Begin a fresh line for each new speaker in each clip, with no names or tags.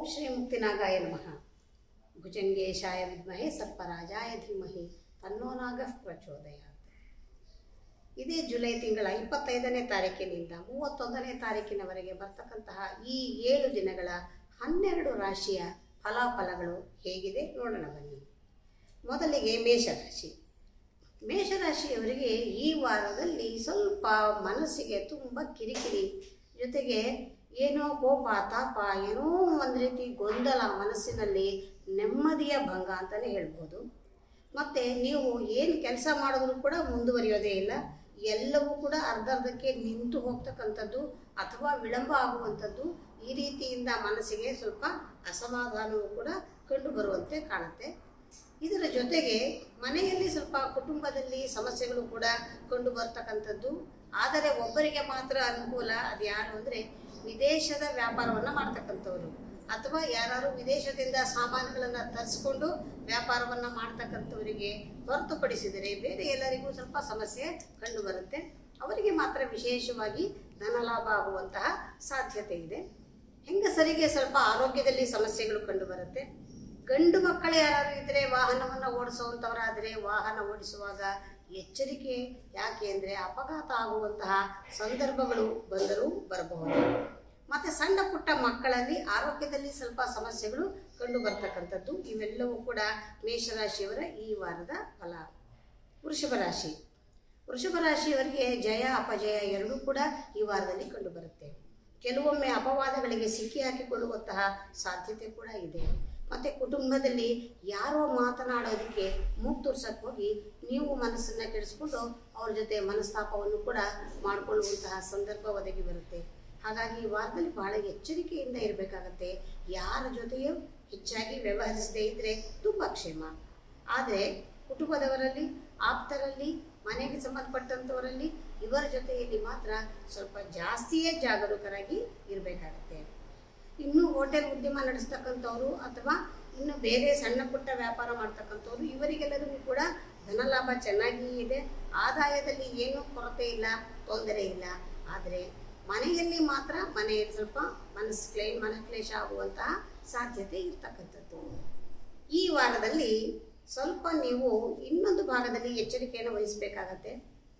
ಶ್ರೀ ಮುಕ್ತಿನಾಗಾಯ ನಮಃ ಭುಜಂಗೇಶಾಯ ವಿದ್ಮಹೆ ಸರ್ಪರಾಜಾಯ ಧೀಮಹಿ ತನ್ನೋ ನಾಗಃ ಪ್ರಚೋದಯಾತ್ ಇದೇ ಜುಲೈ ತಿಂಗಳ ಇಪ್ಪತ್ತೈದನೇ ತಾರೀಕಿನಿಂದ ಮೂವತ್ತೊಂದನೇ ತಾರೀಕಿನವರೆಗೆ ಬರ್ತಕ್ಕಂತಹ ಈ ಏಳು ದಿನಗಳ ಹನ್ನೆರಡು ರಾಶಿಯ ಫಲಾಫಲಗಳು ಹೇಗಿದೆ ನೋಡೋಣ ಬನ್ನಿ ಮೊದಲಿಗೆ ಮೇಷರಾಶಿ ಮೇಷರಾಶಿಯವರಿಗೆ ಈ ವಾರದಲ್ಲಿ ಸ್ವಲ್ಪ ಮನಸ್ಸಿಗೆ ತುಂಬ ಕಿರಿಕಿರಿ ಜೊತೆಗೆ ಏನೋ ಕೋಪ ತಾಪ ಏನೋ ಒಂದು ರೀತಿ ಗೊಂದಲ ಮನಸ್ಸಿನಲ್ಲಿ ನೆಮ್ಮದಿಯ ಭಂಗ ಅಂತಲೇ ಹೇಳ್ಬೋದು ಮತ್ತು ನೀವು ಏನು ಕೆಲಸ ಮಾಡಿದ್ರು ಕೂಡ ಮುಂದುವರಿಯೋದೇ ಇಲ್ಲ ಎಲ್ಲವೂ ಕೂಡ ಅರ್ಧರ್ಧಕ್ಕೆ ನಿಂತು ಹೋಗ್ತಕ್ಕಂಥದ್ದು ಅಥವಾ ವಿಳಂಬ ಆಗುವಂಥದ್ದು ಈ ರೀತಿಯಿಂದ ಮನಸ್ಸಿಗೆ ಸ್ವಲ್ಪ ಅಸಮಾಧಾನವೂ ಕೂಡ ಕಂಡು ಬರುವಂತೆ ಕಾಣುತ್ತೆ ಇದರ ಜೊತೆಗೆ ಮನೆಯಲ್ಲಿ ಸ್ವಲ್ಪ ಕುಟುಂಬದಲ್ಲಿ ಸಮಸ್ಯೆಗಳು ಕೂಡ ಕಂಡು ಬರ್ತಕ್ಕಂಥದ್ದು ಆದರೆ ಒಬ್ಬರಿಗೆ ಮಾತ್ರ ಅನುಕೂಲ ಅದು ಯಾರು ಅಂದರೆ ವಿದೇಶದ ವ್ಯಾಪಾರವನ್ನು ಮಾಡ್ತಕ್ಕಂಥವ್ರು ಅಥವಾ ಯಾರು ವಿದೇಶದಿಂದ ಸಾಮಾನುಗಳನ್ನು ತರಿಸ್ಕೊಂಡು ವ್ಯಾಪಾರವನ್ನು ಮಾಡ್ತಕ್ಕಂಥವರಿಗೆ ಹೊರತುಪಡಿಸಿದರೆ ಬೇರೆ ಎಲ್ಲರಿಗೂ ಸ್ವಲ್ಪ ಸಮಸ್ಯೆ ಕಂಡು ಬರುತ್ತೆ ಅವರಿಗೆ ಮಾತ್ರ ವಿಶೇಷವಾಗಿ ಧನಲಾಭ ಆಗುವಂತಹ ಸಾಧ್ಯತೆ ಇದೆ ಹೆಂಗಸರಿಗೆ ಸ್ವಲ್ಪ ಆರೋಗ್ಯದಲ್ಲಿ ಸಮಸ್ಯೆಗಳು ಕಂಡು ಬರುತ್ತೆ ಗಂಡು ಮಕ್ಕಳು ಯಾರು ಇದ್ದರೆ ವಾಹನವನ್ನು ಓಡಿಸುವಂಥವರಾದರೆ ವಾಹನ ಓಡಿಸುವಾಗ ಎಚ್ಚರಿಕೆ ಯಾಕೆ ಅಂದರೆ ಅಪಘಾತ ಆಗುವಂತಹ ಸಂದರ್ಭಗಳು ಬಂದರೂ ಬರಬಹುದು ಮತ್ತು ಸಣ್ಣ ಪುಟ್ಟ ಮಕ್ಕಳಲ್ಲಿ ಆರೋಗ್ಯದಲ್ಲಿ ಸ್ವಲ್ಪ ಸಮಸ್ಯೆಗಳು ಕಂಡು ಬರ್ತಕ್ಕಂಥದ್ದು ಇವೆಲ್ಲವೂ ಕೂಡ ಮೇಷರಾಶಿಯವರ ಈ ವಾರದ ಫಲ ವೃಷಭ ರಾಶಿ ವೃಷಭ ರಾಶಿಯವರಿಗೆ ಜಯ ಅಪಜಯ ಎರಡೂ ಕೂಡ ಈ ವಾರದಲ್ಲಿ ಕಂಡು ಬರುತ್ತೆ ಕೆಲವೊಮ್ಮೆ ಅಪವಾದಗಳಿಗೆ ಸಿಕ್ಕಿ ಹಾಕಿಕೊಳ್ಳುವಂತಹ ಸಾಧ್ಯತೆ ಕೂಡ ಇದೆ ಮತ್ತು ಕುಟುಂಬದಲ್ಲಿ ಯಾರೋ ಮಾತನಾಡೋದಕ್ಕೆ ಮೂಗು ತೋರ್ಸಕ್ಕೆ ಹೋಗಿ ನೀವು ಮನಸ್ಸನ್ನು ಕೆಡಿಸ್ಕೊಂಡು ಅವ್ರ ಜೊತೆ ಮನಸ್ತಾಪವನ್ನು ಕೂಡ ಮಾಡಿಕೊಳ್ಳುವಂತಹ ಸಂದರ್ಭ ಒದಗಿ ಬರುತ್ತೆ ಹಾಗಾಗಿ ಈ ವಾರದಲ್ಲಿ ಬಹಳ ಎಚ್ಚರಿಕೆಯಿಂದ ಇರಬೇಕಾಗತ್ತೆ ಯಾರ ಜೊತೆಯೂ ಹೆಚ್ಚಾಗಿ ವ್ಯವಹರಿಸದೇ ಇದ್ದರೆ ತುಂಬ ಕ್ಷೇಮ ಆದರೆ ಕುಟುಂಬದವರಲ್ಲಿ ಆಪ್ತರಲ್ಲಿ ಮನೆಗೆ ಸಂಬಂಧಪಟ್ಟಂಥವರಲ್ಲಿ ಇವರ ಜೊತೆಯಲ್ಲಿ ಮಾತ್ರ ಸ್ವಲ್ಪ ಜಾಸ್ತಿಯೇ ಜಾಗರೂಕರಾಗಿ ಇರಬೇಕಾಗತ್ತೆ ಇನ್ನು ಹೋಟೆಲ್ ಉದ್ಯಮ ನಡೆಸ್ತಕ್ಕಂಥವ್ರು ಅಥವಾ ಇನ್ನು ಬೇರೆ ಸಣ್ಣ ಪುಟ್ಟ ವ್ಯಾಪಾರ ಮಾಡ್ತಕ್ಕಂಥವ್ರು ಇವರಿಗೆಲ್ಲರಿಗೂ ಕೂಡ ಧನಲಾಭ ಚೆನ್ನಾಗಿ ಇದೆ ಆದಾಯದಲ್ಲಿ ಏನೂ ಕೊರತೆ ಇಲ್ಲ ತೊಂದರೆ ಇಲ್ಲ ಆದರೆ ಮನೆಯಲ್ಲಿ ಮಾತ್ರ ಮನೆಯಲ್ಲಿ ಸ್ವಲ್ಪ ಮನಸ್ ಕ್ಲೇ ಮನಕ್ಲೇಶ ಆಗುವಂತಹ ಸಾಧ್ಯತೆ ಇರ್ತಕ್ಕಂಥದ್ದು ಈ ವಾರದಲ್ಲಿ ಸ್ವಲ್ಪ ನೀವು ಇನ್ನೊಂದು ಭಾಗದಲ್ಲಿ ಎಚ್ಚರಿಕೆಯನ್ನು ವಹಿಸಬೇಕಾಗತ್ತೆ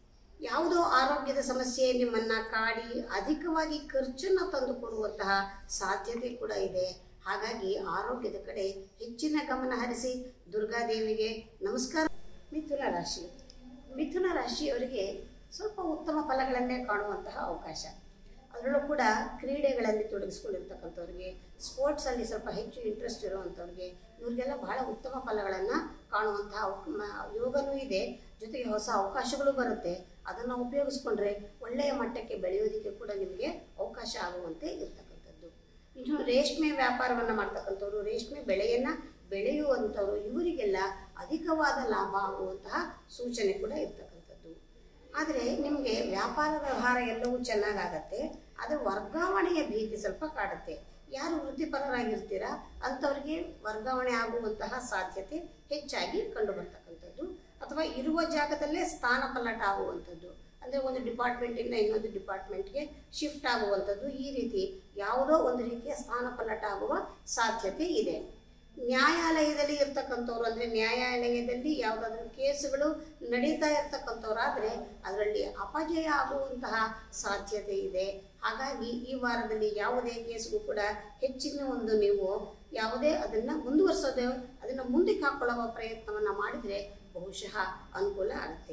ಯಾವುದೋ ಆರೋಗ್ಯದ ಸಮಸ್ಯೆ ನಿಮ್ಮನ್ನ ಕಾಡಿ ಅಧಿಕವಾಗಿ ಖರ್ಚನ್ನು ತಂದು ಕೊಡುವಂತಹ ಸಾಧ್ಯತೆ ಕೂಡ ಇದೆ ಹಾಗಾಗಿ ಆರೋಗ್ಯದ ಕಡೆ ಹೆಚ್ಚಿನ ಗಮನ ಹರಿಸಿ ದುರ್ಗಾದೇವಿಗೆ ನಮಸ್ಕಾರ ಮಿಥುನ ರಾಶಿ ಮಿಥುನ ರಾಶಿಯವರಿಗೆ ಸ್ವಲ್ಪ ಉತ್ತಮ ಫಲಗಳನ್ನೇ ಕಾಣುವಂತಹ ಅವಕಾಶ ಅದರಲ್ಲೂ ಕೂಡ ಕ್ರೀಡೆಗಳಲ್ಲಿ ತೊಡಗಿಸ್ಕೊಂಡಿರ್ತಕ್ಕಂಥವ್ರಿಗೆ ಸ್ಪೋರ್ಟ್ಸಲ್ಲಿ ಸ್ವಲ್ಪ ಹೆಚ್ಚು ಇಂಟ್ರೆಸ್ಟ್ ಇರುವಂಥವ್ರಿಗೆ ಇವ್ರಿಗೆಲ್ಲ ಬಹಳ ಉತ್ತಮ ಫಲಗಳನ್ನು ಕಾಣುವಂತಹ ಅವಕ- ಮ- ಯೋಗನೂ ಇದೆ ಜೊತೆಗೆ ಹೊಸ ಅವಕಾಶಗಳು ಬರುತ್ತೆ ಅದನ್ನು ಉಪಯೋಗಿಸ್ಕೊಂಡ್ರೆ ಒಳ್ಳೆಯ ಮಟ್ಟಕ್ಕೆ ಬೆಳೆಯೋದಕ್ಕೆ ಕೂಡ ನಿಮಗೆ ಅವಕಾಶ ಆಗುವಂತೆ ಇರ್ತಕ್ಕಂಥದ್ದು ಇನ್ನು ರೇಷ್ಮೆ ವ್ಯಾಪಾರವನ್ನು ಮಾಡ್ತಕ್ಕಂಥವ್ರು ರೇಷ್ಮೆ ಬೆಳೆಯನ್ನು ಬೆಳೆಯುವಂಥವ್ರು ಇವರಿಗೆಲ್ಲ ಅಧಿಕವಾದ ಲಾಭ ಆಗುವಂತಹ ಸೂಚನೆ ಕೂಡ ಇರ್ತಕ್ಕಂಥದ್ದು ಆದರೆ ನಿಮಗೆ ವ್ಯಾಪಾರ ವ್ಯವಹಾರ ಎಲ್ಲವೂ ಚೆನ್ನಾಗಾಗತ್ತೆ ಆದರೆ ವರ್ಗಾವಣೆಯ ಭೀತಿ ಸ್ವಲ್ಪ ಕಾಡುತ್ತೆ ಯಾರು ವೃತ್ತಿಪರರಾಗಿರ್ತೀರಾ ಅಂಥವ್ರಿಗೆ ವರ್ಗಾವಣೆ ಆಗುವಂತಹ ಸಾಧ್ಯತೆ ಹೆಚ್ಚಾಗಿ ಕಂಡು ಬರ್ತಕ್ಕಂಥದ್ದು ಅಥವಾ ಇರುವ ಜಾಗದಲ್ಲೇ ಸ್ಥಾನ ಪಲ್ಲಟ ಆಗುವಂಥದ್ದು ಅಂದರೆ ಒಂದು ಡಿಪಾರ್ಟ್ಮೆಂಟಿಂದ ಇನ್ನೊಂದು ಡಿಪಾರ್ಟ್ಮೆಂಟ್ಗೆ ಶಿಫ್ಟ್ ಆಗುವಂಥದ್ದು ಈ ರೀತಿ ಯಾವುದೋ ಒಂದು ರೀತಿಯ ಸ್ಥಾನ ಪಲ್ಲಟ ಆಗುವ ಸಾಧ್ಯತೆ ಇದೆ ನ್ಯಾಯಾಲಯದಲ್ಲಿ ಇರ್ತಕ್ಕಂಥವ್ರು ಅಂದರೆ ನ್ಯಾಯಾಲಯದಲ್ಲಿ ಯಾವುದಾದ್ರೂ ಕೇಸುಗಳು ನಡೀತಾ ಇರ್ತಕ್ಕಂಥವ್ರಾದರೆ ಅದರಲ್ಲಿ ಅಪಜಯ ಆಗುವಂತಹ ಸಾಧ್ಯತೆ ಇದೆ ಹಾಗಾಗಿ ಈ ವಾರದಲ್ಲಿ ಯಾವುದೇ ಕೇಸ್ಗೂ ಕೂಡ ಹೆಚ್ಚಿನ ಒಂದು ನೀವು ಯಾವುದೇ ಅದನ್ನು ಮುಂದುವರಿಸೋದೇ ಅದನ್ನು ಮುಂದಕ್ಕೆ ಹಾಕೊಳ್ಳುವ ಪ್ರಯತ್ನವನ್ನು ಮಾಡಿದರೆ ಬಹುಶಃ ಅನುಕೂಲ ಆಗುತ್ತೆ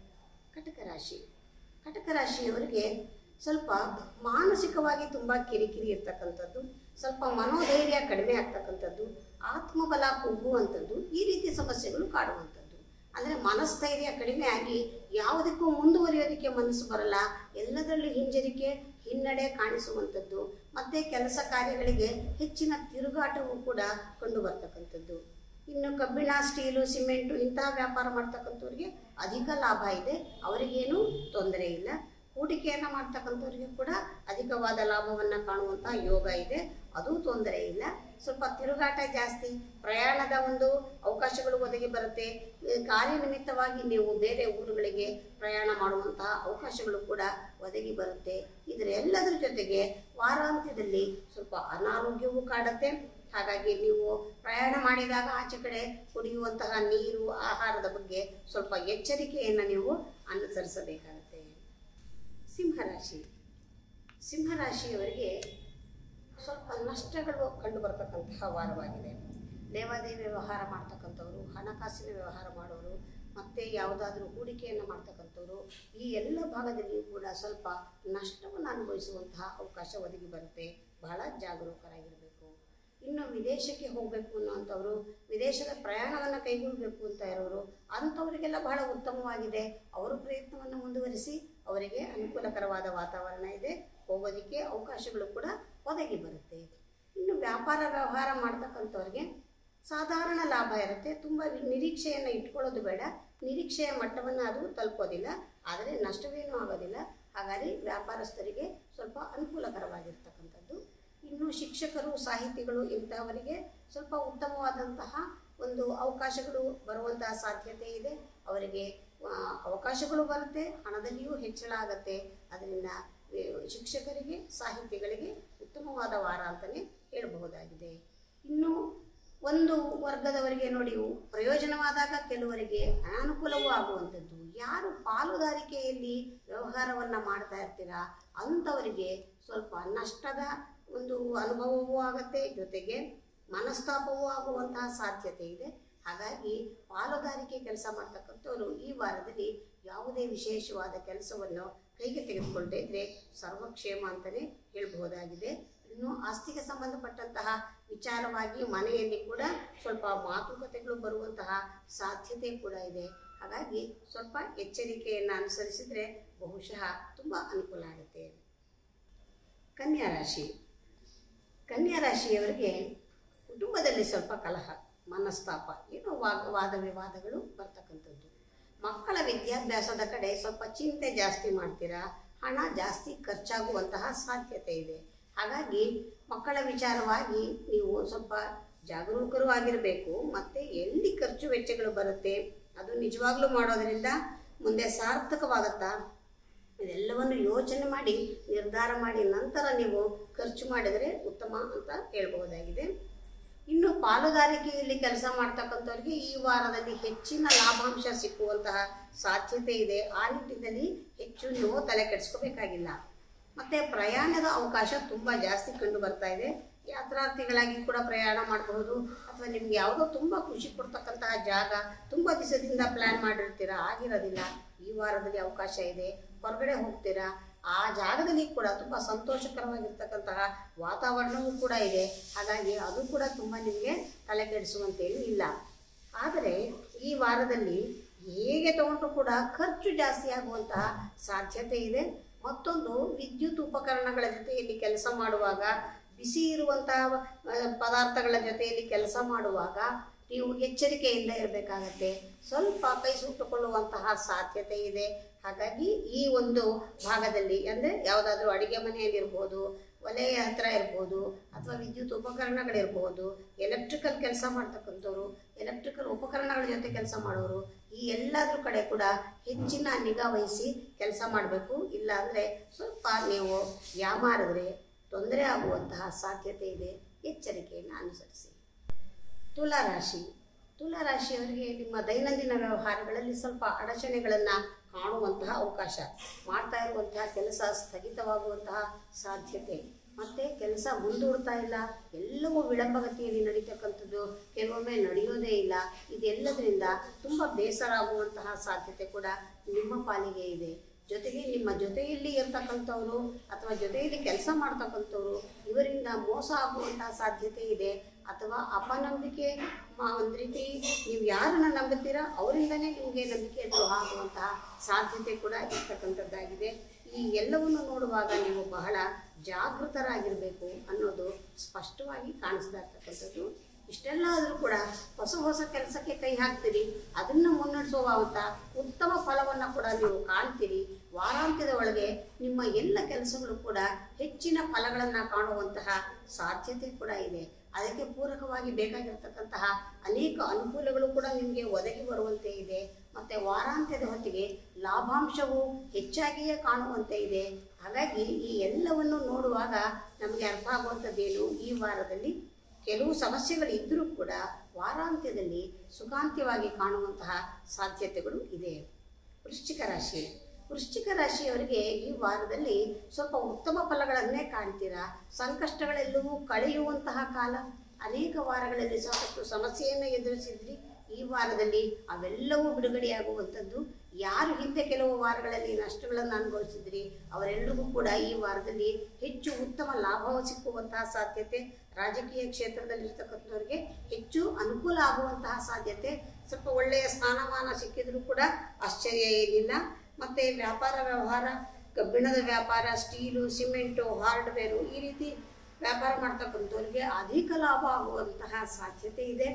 ಕಟಕ ರಾಶಿ ಕಟಕ ರಾಶಿಯವರಿಗೆ ಸ್ವಲ್ಪ ಮಾನಸಿಕವಾಗಿ ತುಂಬ ಕಿರಿಕಿರಿ ಇರ್ತಕ್ಕಂಥದ್ದು ಸ್ವಲ್ಪ ಮನೋಧೈರ್ಯ ಕಡಿಮೆ ಆಗ್ತಕ್ಕಂಥದ್ದು ಆತ್ಮಬಲ ಕುಗ್ಗುವಂಥದ್ದು ಈ ರೀತಿ ಸಮಸ್ಯೆಗಳು ಕಾಡುವಂಥದ್ದು ಅಂದರೆ ಮನಸ್ಥೈರ್ಯ ಕಡಿಮೆ ಆಗಿ ಯಾವುದಕ್ಕೂ ಮುಂದುವರಿಯೋದಕ್ಕೆ ಮನಸ್ಸು ಬರಲ್ಲ ಎಲ್ಲದರಲ್ಲೂ ಹಿಂಜರಿಕೆ ಹಿನ್ನಡೆ ಕಾಣಿಸುವಂಥದ್ದು ಮತ್ತು ಕೆಲಸ ಕಾರ್ಯಗಳಿಗೆ ಹೆಚ್ಚಿನ ತಿರುಗಾಟವೂ ಕೂಡ ಕಂಡು ಬರ್ತಕ್ಕಂಥದ್ದು ಇನ್ನು ಕಬ್ಬಿಣ ಸ್ಟೀಲು ಸಿಮೆಂಟು ಇಂತಹ ವ್ಯಾಪಾರ ಮಾಡ್ತಕ್ಕಂಥವ್ರಿಗೆ ಅಧಿಕ ಲಾಭ ಇದೆ ಅವರಿಗೇನು ತೊಂದರೆ ಇಲ್ಲ ಹೂಡಿಕೆಯನ್ನು ಮಾಡ್ತಕ್ಕಂಥವ್ರಿಗೆ ಕೂಡ ಅಧಿಕವಾದ ಲಾಭವನ್ನು ಕಾಣುವಂಥ ಯೋಗ ಇದೆ ಅದು ತೊಂದರೆ ಇಲ್ಲ ಸ್ವಲ್ಪ ತಿರುಗಾಟ ಜಾಸ್ತಿ ಪ್ರಯಾಣದ ಒಂದು ಅವಕಾಶಗಳು ಒದಗಿ ಬರುತ್ತೆ ಈ ಕಾರ್ಯನಿಮಿತ್ತವಾಗಿ ನೀವು ಬೇರೆ ಊರುಗಳಿಗೆ ಪ್ರಯಾಣ ಮಾಡುವಂತಹ ಅವಕಾಶಗಳು ಕೂಡ ಒದಗಿ ಬರುತ್ತೆ ಇದರೆಲ್ಲದರ ಜೊತೆಗೆ ವಾರಾಂತ್ಯದಲ್ಲಿ ಸ್ವಲ್ಪ ಅನಾರೋಗ್ಯವೂ ಕಾಡುತ್ತೆ ಹಾಗಾಗಿ ನೀವು ಪ್ರಯಾಣ ಮಾಡಿದಾಗ ಆಚೆ ಕಡೆ ಕುಡಿಯುವಂತಹ ನೀರು ಆಹಾರದ ಬಗ್ಗೆ ಸ್ವಲ್ಪ ಎಚ್ಚರಿಕೆಯನ್ನು ನೀವು ಅನುಸರಿಸಬೇಕಾಗತ್ತೆ ಸಿಂಹರಾಶಿ ಸಿಂಹರಾಶಿಯವರಿಗೆ ಸ್ವಲ್ಪ ನಷ್ಟಗಳು ಕಂಡು ಬರತಕ್ಕಂತಹ ವಾರವಾಗಿದೆ ಲೇವಾದೇವಿ ವ್ಯವಹಾರ ಮಾಡ್ತಕ್ಕಂಥವ್ರು ಹಣಕಾಸಿನ ವ್ಯವಹಾರ ಮಾಡೋರು ಮತ್ತು ಯಾವುದಾದ್ರೂ ಹೂಡಿಕೆಯನ್ನು ಮಾಡ್ತಕ್ಕಂಥವ್ರು ಈ ಎಲ್ಲ ಭಾಗದಲ್ಲಿಯೂ ಕೂಡ ಸ್ವಲ್ಪ ನಷ್ಟವನ್ನು ಅನುಭವಿಸುವಂತಹ ಅವಕಾಶ ಒದಗಿ ಬರುತ್ತೆ ಬಹಳ ಜಾಗರೂಕರಾಗಿರಬೇಕು ಇನ್ನು ವಿದೇಶಕ್ಕೆ ಹೋಗಬೇಕು ಅನ್ನೋಂಥವ್ರು ವಿದೇಶದ ಪ್ರಯಾಣವನ್ನು ಕೈಗೊಳ್ಳಬೇಕು ಅಂತ ಇರೋರು ಅಂಥವರಿಗೆಲ್ಲ ಬಹಳ ಉತ್ತಮವಾಗಿದೆ ಅವರು ಪ್ರಯತ್ನವನ್ನು ಮುಂದುವರಿಸಿ ಅವರಿಗೆ ಅನುಕೂಲಕರವಾದ ವಾತಾವರಣ ಇದೆ ಹೋಗೋದಕ್ಕೆ ಅವಕಾಶಗಳು ಕೂಡ ಒದಗಿ ಬರುತ್ತೆ ಇನ್ನು ವ್ಯಾಪಾರ ವ್ಯವಹಾರ ಮಾಡ್ತಕ್ಕಂಥವ್ರಿಗೆ ಸಾಧಾರಣ ಲಾಭ ಇರುತ್ತೆ ತುಂಬ ನಿರೀಕ್ಷೆಯನ್ನು ಇಟ್ಕೊಳ್ಳೋದು ಬೇಡ ನಿರೀಕ್ಷೆಯ ಮಟ್ಟವನ್ನು ಅದು ತಲುಪೋದಿಲ್ಲ ಆದರೆ ನಷ್ಟವೇನೂ ಆಗೋದಿಲ್ಲ ಹಾಗಾಗಿ ವ್ಯಾಪಾರಸ್ಥರಿಗೆ ಸ್ವಲ್ಪ ಅನುಕೂಲಕರವಾಗಿರ್ತಕ್ಕಂಥದ್ದು ಇನ್ನು ಶಿಕ್ಷಕರು ಸಾಹಿತಿಗಳು ಇಂಥವರಿಗೆ ಸ್ವಲ್ಪ ಉತ್ತಮವಾದಂತಹ ಒಂದು ಅವಕಾಶಗಳು ಬರುವಂತಹ ಸಾಧ್ಯತೆ ಇದೆ ಅವರಿಗೆ ಆ, ಅವಕಾಶಗಳು ಬರುತ್ತೆ ಹಣದಲ್ಲಿಯೂ ಹೆಚ್ಚಳ ಆಗುತ್ತೆ ಅದರಿಂದ ಏ, ಶಿಕ್ಷಕರಿಗೆ ಸಾಹಿತಿಗಳಿಗೆ ಉತ್ತಮವಾದ ವಾರ ಅಂತಲೇ ಹೇಳಬಹುದಾಗಿದೆ ಇನ್ನು ಒಂದು ವರ್ಗದವರಿಗೆ ನೋಡಿ ಪ್ರಯೋಜನವಾದಾಗ ಕೆಲವರಿಗೆ ಅನಾನುಕೂಲವೂ ಆಗುವಂಥದ್ದು ಯಾರು ಪಾಲುದಾರಿಕೆಯಲ್ಲಿ ವ್ಯವಹಾರವನ್ನು ಮಾಡ್ತಾ ಇರ್ತೀರಾ ಅಂಥವರಿಗೆ ಸ್ವಲ್ಪ ನಷ್ಟದ ಒಂದು ಅನುಭವವೂ ಆಗುತ್ತೆ ಜೊತೆಗೆ ಮನಸ್ತಾಪವೂ ಆಗುವಂತಹ ಸಾಧ್ಯತೆ ಇದೆ ಹಾಗಾಗಿ ಪಾಲುದಾರಿಕೆ ಕೆಲಸ ಮಾಡ್ತಕ್ಕಂಥವ್ರು ಈ ವಾರದಲ್ಲಿ ಯಾವುದೇ ವಿಶೇಷವಾದ ಕೆಲಸವನ್ನು ಕೈಗೆ ತೆಗೆದುಕೊಳ್ಳದೇ ಇದ್ರೆ ಸರ್ವಕ್ಷೇಮ ಅಂತಲೇ ಹೇಳಬಹುದಾಗಿದೆ ಇನ್ನು ಆಸ್ತಿಗೆ ಸಂಬಂಧಪಟ್ಟಂತಹ ವಿಚಾರವಾಗಿ ಮನೆಯಲ್ಲಿ ಕೂಡ ಸ್ವಲ್ಪ ಮಾತುಕತೆಗಳು ಬರುವಂತಹ ಸಾಧ್ಯತೆ ಕೂಡ ಇದೆ ಹಾಗಾಗಿ ಸ್ವಲ್ಪ ಎಚ್ಚರಿಕೆಯನ್ನು ಅನುಸರಿಸಿದರೆ ಬಹುಶಃ ತುಂಬ ಅನುಕೂಲ ಆಗುತ್ತೆ ಕನ್ಯಾ ರಾಶಿ ಕನ್ಯಾ ರಾಶಿಯವರಿಗೆ ಕುಟುಂಬದಲ್ಲಿ ಸ್ವಲ್ಪ ಕಲಹ ಮನಸ್ತಾಪ ಏನೋ ವಾದ ವಾದ ವಿವಾದಗಳು ಬರ್ತಕ್ಕಂಥದ್ದು ಮಕ್ಕಳ ವಿದ್ಯಾಭ್ಯಾಸದ ಕಡೆ ಸ್ವಲ್ಪ ಚಿಂತೆ ಜಾಸ್ತಿ ಮಾಡ್ತೀರಾ ಹಣ ಜಾಸ್ತಿ ಖರ್ಚಾಗುವಂತಹ ಸಾಧ್ಯತೆ ಇದೆ ಹಾಗಾಗಿ ಮಕ್ಕಳ ವಿಚಾರವಾಗಿ ನೀವು ಸ್ವಲ್ಪ ಜಾಗರೂಕರು ಆಗಿರಬೇಕು ಮತ್ತು ಎಲ್ಲಿ ಖರ್ಚು ವೆಚ್ಚಗಳು ಬರುತ್ತೆ ಅದು ನಿಜವಾಗ್ಲೂ ಮಾಡೋದರಿಂದ ಮುಂದೆ ಸಾರ್ಥಕವಾಗತ್ತಾ ಇದೆಲ್ಲವನ್ನು ಯೋಚನೆ ಮಾಡಿ ನಿರ್ಧಾರ ಮಾಡಿ ನಂತರ ನೀವು ಖರ್ಚು ಮಾಡಿದರೆ ಉತ್ತಮ ಅಂತ ಹೇಳ್ಬಹುದಾಗಿದೆ ಇನ್ನು ಪಾಲುದಾರಿಕೆಯಲ್ಲಿ ಕೆಲಸ ಮಾಡ್ತಕ್ಕಂಥವ್ರಿಗೆ ಈ ವಾರದಲ್ಲಿ ಹೆಚ್ಚಿನ ಲಾಭಾಂಶ ಸಿಕ್ಕುವಂತಹ ಸಾಧ್ಯತೆ ಇದೆ ಆ ನಿಟ್ಟಿನಲ್ಲಿ ಹೆಚ್ಚು ನೀವು ತಲೆ ಕೆಡಿಸ್ಕೋಬೇಕಾಗಿಲ್ಲ ಮತ್ತು ಪ್ರಯಾಣದ ಅವಕಾಶ ತುಂಬ ಜಾಸ್ತಿ ಕಂಡು ಬರ್ತಾ ಇದೆ ಯಾತ್ರಾರ್ಥಿಗಳಾಗಿ ಕೂಡ ಪ್ರಯಾಣ ಮಾಡಬಹುದು ಅಥವಾ ನಿಮ್ಗೆ ಯಾವುದೋ ತುಂಬ ಖುಷಿ ಕೊಡ್ತಕ್ಕಂತಹ ಜಾಗ ತುಂಬ ದಿವಸದಿಂದ ಪ್ಲ್ಯಾನ್ ಮಾಡಿರ್ತೀರಾ ಆಗಿರೋದಿಲ್ಲ ಈ ವಾರದಲ್ಲಿ ಅವಕಾಶ ಇದೆ ಹೊರಗಡೆ ಹೋಗ್ತೀರಾ ಆ ಜಾಗದಲ್ಲಿ ಕೂಡ ತುಂಬ ಸಂತೋಷಕರವಾಗಿರ್ತಕ್ಕಂತಹ ವಾತಾವರಣವೂ ಕೂಡ ಇದೆ ಹಾಗಾಗಿ ಅದು ಕೂಡ ತುಂಬ ನಿಮಗೆ ತಲೆ ಕೆಡಿಸುವಂತೇನೂ ಇಲ್ಲ ಆದರೆ ಈ ವಾರದಲ್ಲಿ ಹೇಗೆ ತಗೊಂಡ್ರು ಕೂಡ ಖರ್ಚು ಜಾಸ್ತಿ ಆಗುವಂತಹ ಸಾಧ್ಯತೆ ಇದೆ ಮತ್ತೊಂದು ವಿದ್ಯುತ್ ಉಪಕರಣಗಳ ಜೊತೆಯಲ್ಲಿ ಕೆಲಸ ಮಾಡುವಾಗ ಬಿಸಿ ಇರುವಂತಹ ಆ, ಪದಾರ್ಥಗಳ ಜೊತೆಯಲ್ಲಿ ಕೆಲಸ ಮಾಡುವಾಗ ನೀವು ಎಚ್ಚರಿಕೆಯಿಂದ ಇರಬೇಕಾಗತ್ತೆ ಸ್ವಲ್ಪ ಕೈ ಸುಟ್ಟುಕೊಳ್ಳುವಂತಹ ಸಾಧ್ಯತೆ ಇದೆ ಹಾಗಾಗಿ ಈ ಒಂದು ಭಾಗದಲ್ಲಿ ಅಂದರೆ ಯಾವುದಾದ್ರೂ ಅಡಿಗೆ ಮನೆಯಲ್ಲಿರ್ಬೋದು ಒಲೆಯ ಹತ್ರ ಇರ್ಬೋದು ಅಥವಾ ವಿದ್ಯುತ್ ಉಪಕರಣಗಳಿರ್ಬೋದು ಎಲೆಕ್ಟ್ರಿಕಲ್ ಕೆಲಸ ಮಾಡ್ತಕ್ಕಂಥವ್ರು ಎಲೆಕ್ಟ್ರಿಕಲ್ ಉಪಕರಣಗಳ ಜೊತೆ ಕೆಲಸ ಮಾಡೋರು ಈ ಎಲ್ಲದ್ರ ಕಡೆ ಕೂಡ ಹೆಚ್ಚಿನ ನಿಗಾ ವಹಿಸಿ ಕೆಲಸ ಮಾಡಬೇಕು ಇಲ್ಲ ಅಂದರೆ ಸ್ವಲ್ಪ ನೀವು ಯಾಮಾರಿದ್ರೆ ತೊಂದರೆ ಆಗುವಂತಹ ಸಾಧ್ಯತೆ ಇದೆ ಎಚ್ಚರಿಕೆಯನ್ನು ಅನುಸರಿಸಿ ತುಲಾರಾಶಿ ತುಲಾರಾಶಿಯವರಿಗೆ ನಿಮ್ಮ ದೈನಂದಿನ ವ್ಯವಹಾರಗಳಲ್ಲಿ ಸ್ವಲ್ಪ ಅಡಚಣೆಗಳನ್ನು ಕಾಣುವಂತಹ ಅವಕಾಶ ಮಾಡ್ತಾ ಇರುವಂತಹ ಕೆಲಸ ಸ್ಥಗಿತವಾಗುವಂತಹ ಸಾಧ್ಯತೆ ಮತ್ತು ಕೆಲಸ ಮುಂದೂಡ್ತಾ ಇಲ್ಲ ಎಲ್ಲವೂ ವಿಳಂಬಗತಿಯಲ್ಲಿ ನಡೀತಕ್ಕಂಥದ್ದು ಕೆಲವೊಮ್ಮೆ ನಡೆಯೋದೇ ಇಲ್ಲ ಇದೆಲ್ಲದರಿಂದ ತುಂಬ ಬೇಸರ ಆಗುವಂತಹ ಸಾಧ್ಯತೆ ಕೂಡ ನಿಮ್ಮ ಪಾಲಿಗೆ ಇದೆ ಜೊತೆಗೆ ನಿಮ್ಮ ಜೊತೆಯಲ್ಲಿ ಇರ್ತಕ್ಕಂಥವ್ರು ಅಥವಾ ಜೊತೆಯಲ್ಲಿ ಕೆಲಸ ಮಾಡ್ತಕ್ಕಂಥವ್ರು ಇವರಿಂದ ಮೋಸ ಆಗುವಂತಹ ಸಾಧ್ಯತೆ ಇದೆ ಅಥವಾ ಅಪನಂಬಿಕೆ ಮ- ಒಂದು ರೀತಿ ನೀವು ಯಾರನ್ನ ನಂಬುತ್ತೀರಾ ಅವರಿಂದನೇ ನಿಮಗೆ ನಂಬಿಕೆ ದ್ರೋಹ ಆಗುವಂತಹ ಸಾಧ್ಯತೆ ಕೂಡ ಇರ್ತಕ್ಕಂಥದ್ದಾಗಿದೆ ಈ ಎಲ್ಲವನ್ನು ನೋಡುವಾಗ ನೀವು ಬಹಳ ಜಾಗೃತರಾಗಿರಬೇಕು ಅನ್ನೋದು ಸ್ಪಷ್ಟವಾಗಿ ಕಾಣಿಸ್ತಾ ಇರ್ತಕ್ಕಂಥದ್ದು ಇಷ್ಟೆಲ್ಲ ಆದರೂ ಕೂಡ ಹೊಸ ಹೊಸ ಕೆಲಸಕ್ಕೆ ಕೈ ಹಾಕ್ತೀರಿ ಅದನ್ನು ಮುನ್ನಡೆಸುವಂಥ ಉತ್ತಮ ಫಲವನ್ನು ಕೂಡ ನೀವು ಕಾಣ್ತೀರಿ ವಾರಾಂತ್ಯದ ಒಳಗೆ ನಿಮ್ಮ ಎಲ್ಲ ಕೆಲಸಗಳು ಕೂಡ ಹೆಚ್ಚಿನ ಫಲಗಳನ್ನು ಕಾಣುವಂತಹ ಸಾಧ್ಯತೆ ಕೂಡ ಇದೆ ಅದಕ್ಕೆ ಪೂರಕವಾಗಿ ಬೇಕಾಗಿರ್ತಕ್ಕಂತಹ ಅನೇಕ ಅನುಕೂಲಗಳು ಕೂಡ ನಿಮಗೆ ಒದಗಿ ಬರುವಂತೆ ಇದೆ ಮತ್ತು ವಾರಾಂತ್ಯದ ಹೊತ್ತಿಗೆ ಲಾಭಾಂಶವು ಹೆಚ್ಚಾಗಿಯೇ ಕಾಣುವಂತೆ ಇದೆ ಹಾಗಾಗಿ ಈ ಎಲ್ಲವನ್ನು ನೋಡುವಾಗ ನಮಗೆ ಅರ್ಥ ಆಗುವಂಥದ್ದೇನು ಈ ವಾರದಲ್ಲಿ ಕೆಲವು ಸಮಸ್ಯೆಗಳು ಇದ್ದರೂ ಕೂಡ ವಾರಾಂತ್ಯದಲ್ಲಿ ಸುಖಾಂತ್ಯವಾಗಿ ಕಾಣುವಂತಹ ಸಾಧ್ಯತೆಗಳು ಇದೆ ವೃಶ್ಚಿಕ ರಾಶಿ ವೃಶ್ಚಿಕ ರಾಶಿಯವರಿಗೆ ಈ ವಾರದಲ್ಲಿ ಸ್ವಲ್ಪ ಉತ್ತಮ ಫಲಗಳನ್ನೇ ಕಾಣ್ತೀರಾ ಸಂಕಷ್ಟಗಳೆಲ್ಲವೂ ಕಳೆಯುವಂತಹ ಕಾಲ ಅನೇಕ ವಾರಗಳಲ್ಲಿ ಸಾಕಷ್ಟು ಸಮಸ್ಯೆಯನ್ನು ಎದುರಿಸಿದ್ರಿ ಈ ವಾರದಲ್ಲಿ ಅವೆಲ್ಲವೂ ಬಿಡುಗಡೆಯಾಗುವಂಥದ್ದು ಯಾರು ಹಿಂದೆ ಕೆಲವು ವಾರಗಳಲ್ಲಿ ನಷ್ಟಗಳನ್ನು ಅನುಭವಿಸಿದ್ರಿ ಅವರೆಲ್ಲರಿಗೂ ಕೂಡ ಈ ವಾರದಲ್ಲಿ ಹೆಚ್ಚು ಉತ್ತಮ ಲಾಭ ಸಿಕ್ಕುವಂತಹ ಸಾಧ್ಯತೆ ರಾಜಕೀಯ ಕ್ಷೇತ್ರದಲ್ಲಿರ್ತಕ್ಕಂಥವ್ರಿಗೆ ಹೆಚ್ಚು ಅನುಕೂಲ ಆಗುವಂತಹ ಸಾಧ್ಯತೆ ಸ್ವಲ್ಪ ಒಳ್ಳೆಯ ಸ್ಥಾನಮಾನ ಸಿಕ್ಕಿದ್ರೂ ಕೂಡ ಆಶ್ಚರ್ಯ ಏನಿಲ್ಲ ಮತ್ತು ವ್ಯಾಪಾರ ವ್ಯವಹಾರ ಕಬ್ಬಿಣದ ವ್ಯಾಪಾರ ಸ್ಟೀಲು ಸಿಮೆಂಟು ಹಾರ್ಡ್ವೇರು ಈ ರೀತಿ ವ್ಯಾಪಾರ ಮಾಡ್ತಕ್ಕಂಥವ್ರಿಗೆ ಅಧಿಕ ಲಾಭ ಆಗುವಂತಹ ಸಾಧ್ಯತೆ ಇದೆ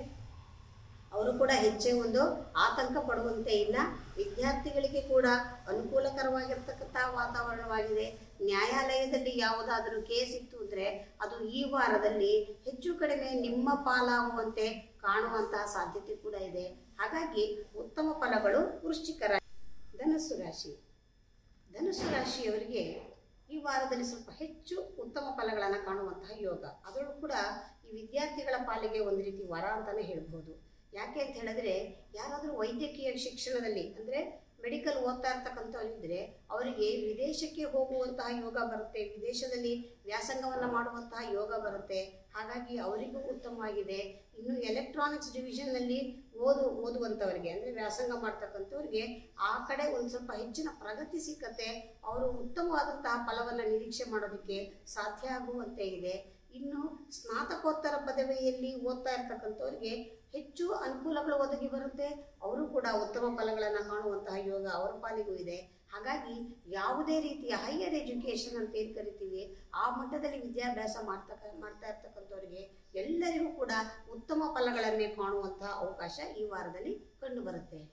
ಅವರು ಕೂಡ ಹೆಚ್ಚು ಒಂದು ಆತಂಕ ಪಡುವಂತೆ ಇಲ್ಲ ವಿದ್ಯಾರ್ಥಿಗಳಿಗೆ ಕೂಡ ಅನುಕೂಲಕರವಾಗಿರ್ತಕ್ಕಂಥ ವಾತಾವರಣವಾಗಿದೆ ನ್ಯಾಯಾಲಯದಲ್ಲಿ ಯಾವುದಾದರೂ ಕೇಸ್ ಇತ್ತು ಅಂದರೆ ಅದು ಈ ವಾರದಲ್ಲಿ ಹೆಚ್ಚು ಕಡಿಮೆ ನಿಮ್ಮ ಪಾಲಾಗುವಂತೆ ಕಾಣುವಂತಹ ಸಾಧ್ಯತೆ ಕೂಡ ಇದೆ ಹಾಗಾಗಿ ಉತ್ತಮ ಫಲಗಳು ವೃಶ್ಚಿಕ ರಾಶಿ ಧನಸ್ಸು ರಾಶಿ ಧನುಸ್ಸು ರಾಶಿಯವರಿಗೆ ಈ ವಾರದಲ್ಲಿ ಸ್ವಲ್ಪ ಹೆಚ್ಚು ಉತ್ತಮ ಫಲಗಳನ್ನು ಕಾಣುವಂತಹ ಯೋಗ ಅದರಲ್ಲೂ ಕೂಡ ಈ ವಿದ್ಯಾರ್ಥಿಗಳ ಪಾಲಿಗೆ ಒಂದು ರೀತಿ ವರ ಅಂತಲೇ ಹೇಳ್ಬೋದು ಯಾಕೆ ಅಂತ ಹೇಳಿದ್ರೆ ಯಾರಾದರೂ ವೈದ್ಯಕೀಯ ಶಿಕ್ಷಣದಲ್ಲಿ ಅಂದರೆ ಮೆಡಿಕಲ್ ಓದ್ತಾ ಇರ್ತಕ್ಕಂಥವರಿದ್ದರೆ ಅವರಿಗೆ ವಿದೇಶಕ್ಕೆ ಹೋಗುವಂತಹ ಯೋಗ ಬರುತ್ತೆ ವಿದೇಶದಲ್ಲಿ ವ್ಯಾಸಂಗವನ್ನು ಮಾಡುವಂತಹ ಯೋಗ ಬರುತ್ತೆ ಹಾಗಾಗಿ ಅವರಿಗೂ ಉತ್ತಮವಾಗಿದೆ ಇನ್ನು ಎಲೆಕ್ಟ್ರಾನಿಕ್ಸ್ ಡಿವಿಷನ್ನಲ್ಲಿ ಓದು ಓದುವಂಥವರಿಗೆ ಅಂದರೆ ವ್ಯಾಸಂಗ ಮಾಡ್ತಕ್ಕಂಥವ್ರಿಗೆ ಆ ಕಡೆ ಒಂದು ಸ್ವಲ್ಪ ಹೆಚ್ಚಿನ ಪ್ರಗತಿ ಸಿಕ್ಕತ್ತೆ ಅವರು ಉತ್ತಮವಾದಂತಹ ಫಲವನ್ನು ನಿರೀಕ್ಷೆ ಮಾಡೋದಕ್ಕೆ ಸಾಧ್ಯ ಆಗುವಂತೆ ಇದೆ ಇನ್ನು ಸ್ನಾತಕೋತ್ತರ ಪದವಿಯಲ್ಲಿ ಓದ್ತಾ ಇರ್ತಕ್ಕಂಥವ್ರಿಗೆ ಹೆಚ್ಚು ಅನುಕೂಲಗಳು ಒದಗಿ ಬರುತ್ತೆ ಅವರು ಕೂಡ ಉತ್ತಮ ಫಲಗಳನ್ನು ಕಾಣುವಂತಹ ಯೋಗ ಅವರ ಪಾಲಿಗೂ ಇದೆ ಹಾಗಾಗಿ ಯಾವುದೇ ರೀತಿಯ ಹೈಯರ್ ಎಜುಕೇಷನ್ ಅಂತ ಏನು ಕರಿತೀವಿ ಆ ಮಟ್ಟದಲ್ಲಿ ವಿದ್ಯಾಭ್ಯಾಸ ಮಾಡ್ತಕ್ಕ ಮಾಡ್ತಾ ಇರ್ತಕ್ಕಂಥವ್ರಿಗೆ ಎಲ್ಲರಿಗೂ ಕೂಡ ಉತ್ತಮ ಫಲಗಳನ್ನೇ ಕಾಣುವಂತಹ ಅವಕಾಶ ಈ ವಾರದಲ್ಲಿ ಕಂಡುಬರುತ್ತೆ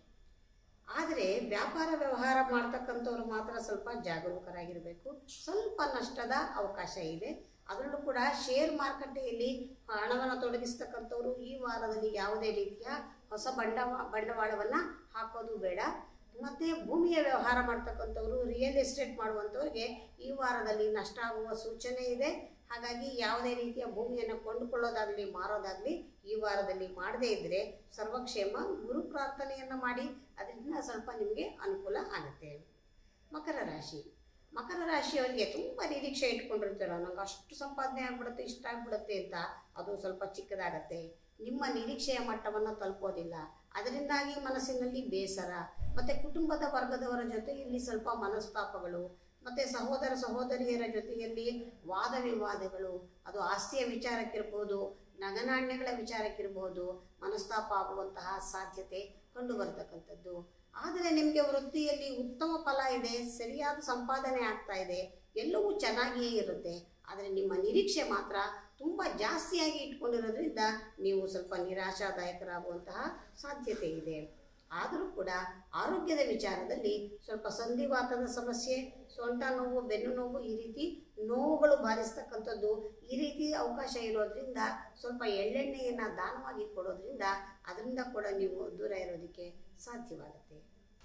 ಆದರೆ ವ್ಯಾಪಾರ ವ್ಯವಹಾರ ಮಾಡ್ತಕ್ಕಂಥವ್ರು ಮಾತ್ರ ಸ್ವಲ್ಪ ಜಾಗರೂಕರಾಗಿರಬೇಕು ಸ್ವಲ್ಪ ನಷ್ಟದ ಅವಕಾಶ ಇದೆ ಅದರಲ್ಲೂ ಕೂಡ ಶೇರ್ ಮಾರುಕಟ್ಟೆಯಲ್ಲಿ ಹಣವನ್ನು ತೊಡಗಿಸ್ತಕ್ಕಂಥವ್ರು ಈ ವಾರದಲ್ಲಿ ಯಾವುದೇ ರೀತಿಯ ಹೊಸ ಬಂಡವಾ ಬಂಡವಾಳವನ್ನು ಹಾಕೋದು ಬೇಡ ಮತ್ತು ಭೂಮಿಯ ವ್ಯವಹಾರ ಮಾಡ್ತಕ್ಕಂಥವ್ರು ರಿಯಲ್ ಎಸ್ಟೇಟ್ ಮಾಡುವಂಥವ್ರಿಗೆ ಈ ವಾರದಲ್ಲಿ ನಷ್ಟ ಆಗುವ ಸೂಚನೆ ಇದೆ ಹಾಗಾಗಿ ಯಾವುದೇ ರೀತಿಯ ಭೂಮಿಯನ್ನು ಕೊಂಡುಕೊಳ್ಳೋದಾಗಲಿ ಮಾರೋದಾಗಲಿ ಈ ವಾರದಲ್ಲಿ ಮಾಡದೇ ಇದ್ದರೆ ಸರ್ವಕ್ಷೇಮ ಗುರು ಪ್ರಾರ್ಥನೆಯನ್ನು ಮಾಡಿ ಅದರಿಂದ ಸ್ವಲ್ಪ ನಿಮಗೆ ಅನುಕೂಲ ಆಗುತ್ತೆ ಮಕರ ರಾಶಿ ಮಕರ ರಾಶಿಯವರಿಗೆ ತುಂಬ ನಿರೀಕ್ಷೆ ಇಟ್ಕೊಂಡಿರ್ತೀರ ನಂಗೆ ಅಷ್ಟು ಸಂಪಾದನೆ ಆಗ್ಬಿಡುತ್ತೆ ಇಷ್ಟ ಆಗ್ಬಿಡುತ್ತೆ ಅಂತ ಅದು ಸ್ವಲ್ಪ ಚಿಕ್ಕದಾಗತ್ತೆ ನಿಮ್ಮ ನಿರೀಕ್ಷೆಯ ಮಟ್ಟವನ್ನು ತಲುಪೋದಿಲ್ಲ ಅದರಿಂದಾಗಿ ಮನಸ್ಸಿನಲ್ಲಿ ಬೇಸರ ಮತ್ತು ಕುಟುಂಬದ ವರ್ಗದವರ ಜೊತೆಯಲ್ಲಿ ಸ್ವಲ್ಪ ಮನಸ್ತಾಪಗಳು ಮತ್ತು ಸಹೋದರ ಸಹೋದರಿಯರ ಜೊತೆಯಲ್ಲಿ ವಾದ ವಿವಾದಗಳು ಅದು ಆಸ್ತಿಯ ವಿಚಾರಕ್ಕಿರ್ಬೋದು ನಗನಾಣ್ಯಗಳ ವಿಚಾರಕ್ಕಿರ್ಬೋದು ಮನಸ್ತಾಪ ಆಗುವಂತಹ ಸಾಧ್ಯತೆ ಕಂಡು ಬರ್ತಕ್ಕಂಥದ್ದು ಆದರೆ ನಿಮಗೆ ವೃತ್ತಿಯಲ್ಲಿ ಉತ್ತಮ ಫಲ ಇದೆ ಸರಿಯಾದ ಸಂಪಾದನೆ ಆಗ್ತಾ ಇದೆ ಎಲ್ಲವೂ ಚೆನ್ನಾಗಿಯೇ ಇರುತ್ತೆ ಆದರೆ ನಿಮ್ಮ ನಿರೀಕ್ಷೆ ಮಾತ್ರ ತುಂಬ ಜಾಸ್ತಿಯಾಗಿ ಇಟ್ಕೊಂಡಿರೋದ್ರಿಂದ ನೀವು ಸ್ವಲ್ಪ ನಿರಾಶಾದಾಯಕರಾಗುವಂತಹ ಸಾಧ್ಯತೆ ಇದೆ ಆದರೂ ಕೂಡ ಆರೋಗ್ಯದ ವಿಚಾರದಲ್ಲಿ ಸ್ವಲ್ಪ ಸಂಧಿವಾತದ ಸಮಸ್ಯೆ ಸೊಂಟ ನೋವು ಬೆನ್ನು ನೋವು ಈ ರೀತಿ ನೋವುಗಳು ಬಾಧಿಸ್ತಕ್ಕಂಥದ್ದು ಈ ರೀತಿ ಅವಕಾಶ ಇರೋದ್ರಿಂದ ಸ್ವಲ್ಪ ಎಳ್ಳೆಣ್ಣೆಯನ್ನು ದಾನವಾಗಿ ಕೊಡೋದ್ರಿಂದ ಅದರಿಂದ ಕೂಡ ನೀವು ದೂರ ಇರೋದಕ್ಕೆ ಸಾಧ್ಯವಾಗುತ್ತೆ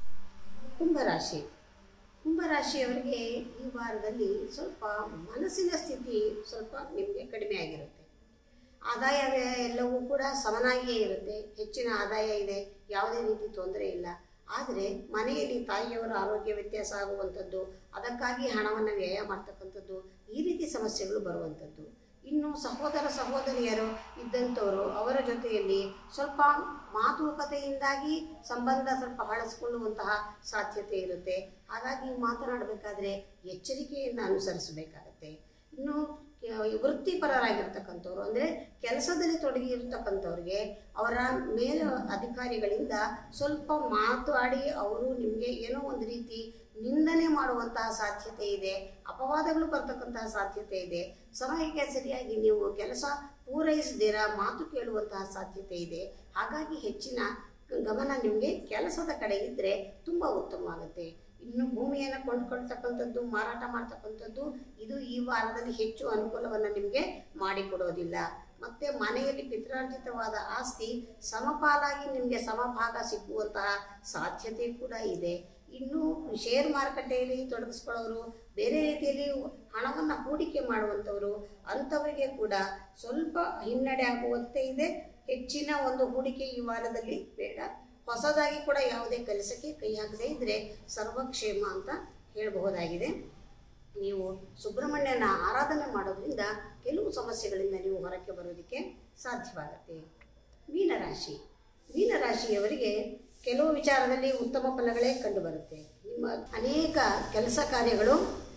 ಕುಂಭರಾಶಿ ಕುಂಭರಾಶಿಯವರಿಗೆ ಈ ವಾರದಲ್ಲಿ ಸ್ವಲ್ಪ ಮನಸ್ಸಿನ ಸ್ಥಿತಿ ಸ್ವಲ್ಪ ನಿಮಗೆ ಕಡಿಮೆ ಆಗಿರುತ್ತೆ ಆದಾಯ ವ್ಯಯ ಎಲ್ಲವೂ ಕೂಡ ಸಮನಾಗಿಯೇ ಇರುತ್ತೆ ಹೆಚ್ಚಿನ ಆದಾಯ ಇದೆ ಯಾವುದೇ ರೀತಿ ತೊಂದರೆ ಇಲ್ಲ ಆದರೆ ಮನೆಯಲ್ಲಿ ತಾಯಿಯವರ ಆರೋಗ್ಯ ವ್ಯತ್ಯಾಸ ಆಗುವಂಥದ್ದು ಅದಕ್ಕಾಗಿ ಹಣವನ್ನು ವ್ಯಯ ಮಾಡ್ತಕ್ಕಂಥದ್ದು ಈ ರೀತಿ ಸಮಸ್ಯೆಗಳು ಬರುವಂಥದ್ದು ಇನ್ನು ಸಹೋದರ ಸಹೋದರಿಯರು ಇದ್ದಂಥವರು ಅವರ ಜೊತೆಯಲ್ಲಿ ಸ್ವಲ್ಪ ಮಾತುಕತೆಯಿಂದಾಗಿ ಸಂಬಂಧ ಸ್ವಲ್ಪ ಹಳಸ್ಕೊಳ್ಳುವಂತಹ ಸಾಧ್ಯತೆ ಇರುತ್ತೆ ಹಾಗಾಗಿ ಮಾತನಾಡಬೇಕಾದ್ರೆ ಎಚ್ಚರಿಕೆಯನ್ನು ಅನುಸರಿಸಬೇಕಾಗತ್ತೆ ಇನ್ನು ಕೆ- ವೃತ್ತಿಪರರಾಗಿರ್ತಕ್ಕಂಥವ್ರು ಅಂದರೆ ಕೆಲಸದಲ್ಲಿ ತೊಡಗಿರ್ತಕ್ಕಂಥವ್ರಿಗೆ ಅವರ ಮೇಲ ಅಧಿಕಾರಿಗಳಿಂದ ಸ್ವಲ್ಪ ಮಾತಾಡಿ ಅವರು ನಿಮಗೆ ಏನೋ ಒಂದು ರೀತಿ ನಿಂದನೆ ಮಾಡುವಂತಹ ಸಾಧ್ಯತೆ ಇದೆ ಅಪವಾದಗಳು ಬರ್ತಕ್ಕಂತಹ ಸಾಧ್ಯತೆ ಇದೆ ಸಮಯಕ್ಕೆ ಸರಿಯಾಗಿ ನೀವು ಕೆಲಸ ಪೂರೈಸದಿರ ಮಾತು ಕೇಳುವಂತಹ ಸಾಧ್ಯತೆ ಇದೆ ಹಾಗಾಗಿ ಹೆಚ್ಚಿನ ಗಮನ ನಿಮಗೆ ಕೆಲಸದ ಕಡೆ ಇದ್ದರೆ ತುಂಬ ಉತ್ತಮವಾಗುತ್ತೆ ಇನ್ನು ಭೂಮಿಯನ್ನು ಕೊಂಡ್ಕೊಳ್ತಕ್ಕಂಥದ್ದು ಮಾರಾಟ ಮಾಡ್ತಕ್ಕಂಥದ್ದು ಇದು ಈ ವಾರದಲ್ಲಿ ಹೆಚ್ಚು ಅನುಕೂಲವನ್ನು ನಿಮಗೆ ಮಾಡಿಕೊಡೋದಿಲ್ಲ ಮತ್ತು ಮನೆಯಲ್ಲಿ ಪಿತ್ರಾರ್ಜಿತವಾದ ಆಸ್ತಿ ಸಮಪಾಲಾಗಿ ನಿಮಗೆ ಸಮಭಾಗ ಸಿಕ್ಕುವಂತಹ ಸಾಧ್ಯತೆ ಕೂಡ ಇದೆ ಇನ್ನು ಶೇರ್ ಮಾರುಕಟ್ಟೆಯಲ್ಲಿ ತೊಡಗಿಸ್ಕೊಳ್ಳೋರು ಬೇರೆ ರೀತಿಯಲ್ಲಿ ಹಣವನ್ನು ಹೂಡಿಕೆ ಮಾಡುವಂಥವರು ಅಂಥವರಿಗೆ ಕೂಡ ಸ್ವಲ್ಪ ಹಿನ್ನಡೆ ಆಗುವಂತೆ ಇದೆ ಹೆಚ್ಚಿನ ಒಂದು ಹೂಡಿಕೆ ಈ ವಾರದಲ್ಲಿ ಬೇಡ ಹೊಸದಾಗಿ ಕೂಡ ಯಾವುದೇ ಕೆಲಸಕ್ಕೆ ಕೈ ಹಾಕದೇ ಇದ್ದರೆ ಸರ್ವಕ್ಷೇಮ ಅಂತ ಹೇಳಬಹುದಾಗಿದೆ ನೀವು ಸುಬ್ರಹ್ಮಣ್ಯನ ಆರಾಧನೆ ಮಾಡೋದ್ರಿಂದ ಕೆಲವು ಸಮಸ್ಯೆಗಳಿಂದ ನೀವು ಹೊರಕ್ಕೆ ಬರೋದಕ್ಕೆ ಸಾಧ್ಯವಾಗುತ್ತೆ ಮೀನರಾಶಿ ಮೀನರಾಶಿಯವರಿಗೆ ಕೆಲವು ವಿಚಾರದಲ್ಲಿ ಉತ್ತಮ ಫಲಗಳೇ ಕಂಡುಬರುತ್ತೆ ನಿಮ್ಮ ಅನೇಕ ಕೆಲಸ ಕಾರ್ಯಗಳು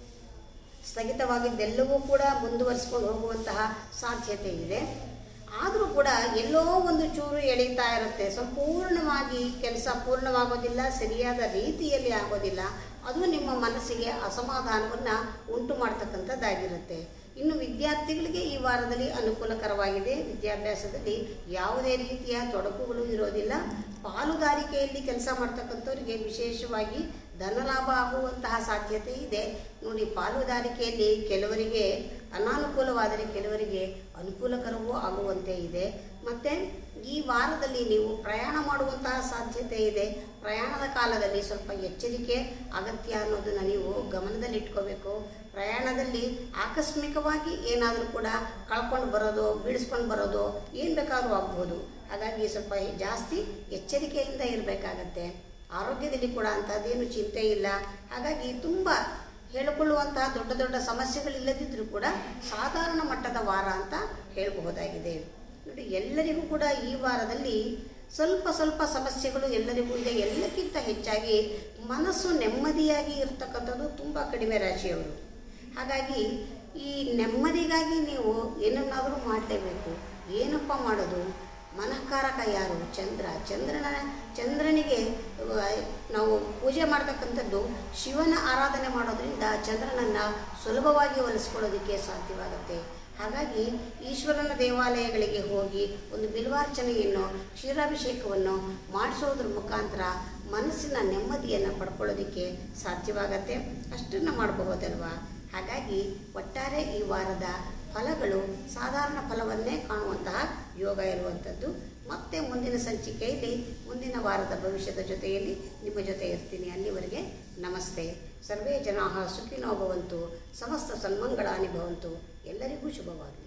ಸ್ಥಗಿತವಾಗಿದ್ದೆಲ್ಲವೂ ಕೂಡ ಮುಂದುವರಿಸ್ಕೊಂಡು ಹೋಗುವಂತಹ ಸಾಧ್ಯತೆ ಇದೆ ಆದರೂ ಕೂಡ ಎಲ್ಲೋ ಒಂದು ಚೂರು ಎಳೀತಾ ಇರುತ್ತೆ ಸಂಪೂರ್ಣವಾಗಿ ಕೆಲಸ ಪೂರ್ಣವಾಗೋದಿಲ್ಲ ಸರಿಯಾದ ರೀತಿಯಲ್ಲಿ ಆಗೋದಿಲ್ಲ ಅದು ನಿಮ್ಮ ಮನಸ್ಸಿಗೆ ಅಸಮಾಧಾನವನ್ನು ಉಂಟು ಮಾಡ್ತಕ್ಕಂಥದ್ದಾಗಿರುತ್ತೆ ಇನ್ನು ವಿದ್ಯಾರ್ಥಿಗಳಿಗೆ ಈ ವಾರದಲ್ಲಿ ಅನುಕೂಲಕರವಾಗಿದೆ ವಿದ್ಯಾಭ್ಯಾಸದಲ್ಲಿ ಯಾವುದೇ ರೀತಿಯ ತೊಡಕುಗಳು ಇರೋದಿಲ್ಲ ಪಾಲುದಾರಿಕೆಯಲ್ಲಿ ಕೆಲಸ ಮಾಡ್ತಕ್ಕಂಥವ್ರಿಗೆ ವಿಶೇಷವಾಗಿ ಧನಲಾಭ ಆಗುವಂತಹ ಸಾಧ್ಯತೆ ಇದೆ ನೋಡಿ ಪಾಲುದಾರಿಕೆಯಲ್ಲಿ ಕೆಲವರಿಗೆ ಅನಾನುಕೂಲವಾದರೆ ಕೆಲವರಿಗೆ ಅನುಕೂಲಕರವೂ ಆಗುವಂತೆ ಇದೆ ಮತ್ತು ಈ ವಾರದಲ್ಲಿ ನೀವು ಪ್ರಯಾಣ ಮಾಡುವಂತಹ ಸಾಧ್ಯತೆ ಇದೆ ಪ್ರಯಾಣದ ಕಾಲದಲ್ಲಿ ಸ್ವಲ್ಪ ಎಚ್ಚರಿಕೆ ಅಗತ್ಯ ಅನ್ನೋದನ್ನು ನೀವು ಗಮನದಲ್ಲಿಟ್ಕೋಬೇಕು ಪ್ರಯಾಣದಲ್ಲಿ ಆಕಸ್ಮಿಕವಾಗಿ ಏನಾದರೂ ಕೂಡ ಕಳ್ಕೊಂಡು ಬರೋದು ಬೀಳಿಸ್ಕೊಂಡು ಬರೋದು ಏನು ಬೇಕಾದ್ರೂ ಆಗ್ಬೋದು ಹಾಗಾಗಿ ಸ್ವಲ್ಪ ಜಾಸ್ತಿ ಎಚ್ಚರಿಕೆಯಿಂದ ಇರಬೇಕಾಗತ್ತೆ ಆರೋಗ್ಯದಲ್ಲಿ ಕೂಡ ಅಂಥದ್ದೇನು ಚಿಂತೆ ಇಲ್ಲ ಹಾಗಾಗಿ ತುಂಬ ಹೇಳಿಕೊಳ್ಳುವಂತಹ ದೊಡ್ಡ ದೊಡ್ಡ ಸಮಸ್ಯೆಗಳಿಲ್ಲದಿದ್ದರೂ ಕೂಡ ಸಾಧಾರಣ ಮಟ್ಟದ ವಾರ ಅಂತ ಹೇಳಬಹುದಾಗಿದೆ ನೋಡಿ ಎಲ್ಲರಿಗೂ ಕೂಡ ಈ ವಾರದಲ್ಲಿ ಸ್ವಲ್ಪ ಸ್ವಲ್ಪ ಸಮಸ್ಯೆಗಳು ಎಲ್ಲರಿಗೂ ಇದೆ ಎಲ್ಲಕ್ಕಿಂತ ಹೆಚ್ಚಾಗಿ ಮನಸ್ಸು ನೆಮ್ಮದಿಯಾಗಿ ಇರತಕ್ಕಂಥದ್ದು ತುಂಬ ಕಡಿಮೆ ರಾಶಿಯವರು ಹಾಗಾಗಿ ಈ ನೆಮ್ಮದಿಗಾಗಿ ನೀವು ಏನನ್ನಾದರೂ ಮಾಡಲೇಬೇಕು ಏನಪ್ಪ ಮಾಡೋದು ಮನಃಕಾರಕ ಯಾರು ಚಂದ್ರ ಚಂದ್ರನ ಚಂದ್ರನಿಗೆ ಆ, ನಾವು ಪೂಜೆ ಮಾಡ್ತಕ್ಕಂಥದ್ದು ಶಿವನ ಆರಾಧನೆ ಮಾಡೋದ್ರಿಂದ ಚಂದ್ರನನ್ನು ಸುಲಭವಾಗಿ ಒಲಿಸ್ಕೊಳ್ಳೋದಕ್ಕೆ ಸಾಧ್ಯವಾಗುತ್ತೆ ಹಾಗಾಗಿ ಈಶ್ವರನ ದೇವಾಲಯಗಳಿಗೆ ಹೋಗಿ ಒಂದು ಬಿಲ್ವಾರ್ಚನೆಯನ್ನು ಕ್ಷೀರಾಭಿಷೇಕವನ್ನು ಮಾಡಿಸೋದ್ರ ಮುಖಾಂತರ ಮನಸ್ಸಿನ ನೆಮ್ಮದಿಯನ್ನು ಪಡ್ಕೊಳ್ಳೋದಕ್ಕೆ ಸಾಧ್ಯವಾಗತ್ತೆ ಅಷ್ಟನ್ನು ಮಾಡಬಹುದಲ್ವಾ ಹಾಗಾಗಿ ಒಟ್ಟಾರೆ ಈ ವಾರದ ಫಲಗಳು ಸಾಧಾರಣ ಫಲವನ್ನೇ ಕಾಣುವಂತಹ ಯೋಗ ಇರುವಂಥದ್ದು ಮತ್ತೆ ಮುಂದಿನ ಸಂಚಿಕೆಯಲ್ಲಿ ಮುಂದಿನ ವಾರದ ಭವಿಷ್ಯದ ಜೊತೆಯಲ್ಲಿ ನಿಮ್ಮ ಜೊತೆ ಇರ್ತೀನಿ ಅಲ್ಲಿವರೆಗೆ ನಮಸ್ತೆ ಸರ್ವೇ ಜನಾ ಸುಖಿನೋ ಭವಂತು ಸಮಸ್ತ ಸನ್ಮಂಗಳಾನಿ ಭವಂತು ಎಲ್ಲರಿಗೂ ಶುಭವಾಗಲಿ